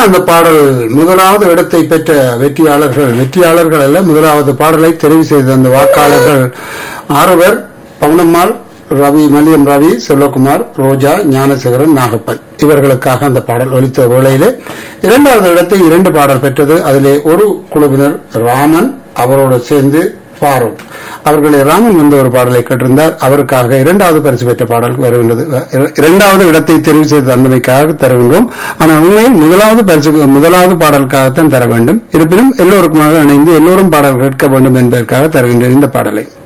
அந்த பாடல் முதலாவது இடத்தை பெற்ற வெற்றியாளர்கள் வெற்றியாளர்கள் அல்ல முதலாவது பாடலை தெரிவு செய்த அந்த வாக்காளர்கள் ஆறுவர் பவுனம்மாள் ரவி மல்லியம் ரவி செல்வகுமார் ரோஜா ஞானசேகரன் நாகப்பன் இவர்களுக்காக அந்த பாடல் ஒலித்த வேளையிலே இரண்டாவது இடத்தை இரண்டு பாடல் பெற்றது அதிலே ஒரு குழுவினர் ராமன் அவரோடு சேர்ந்து ஃபாரூக் அவர்களை ராமன் வந்த ஒரு பாடலை கேட்டிருந்தார் அவருக்காக இரண்டாவது பரிசு பெற்ற பாடல் வருகின்றது இர- இரண்டாவது இடத்தை தெரிவு செய்து தந்தமைக்காக தருகின்றோம் ஆனால் உண்மையில் முதலாவது பரிசு முதலாவது பாடலுக்காகத்தான் தர வேண்டும் இருப்பினும் எல்லோருக்குமாக இணைந்து எல்லோரும் பாடல் கேட்க வேண்டும் என்பதற்காக தருகின்றேன் இந்த பாடலை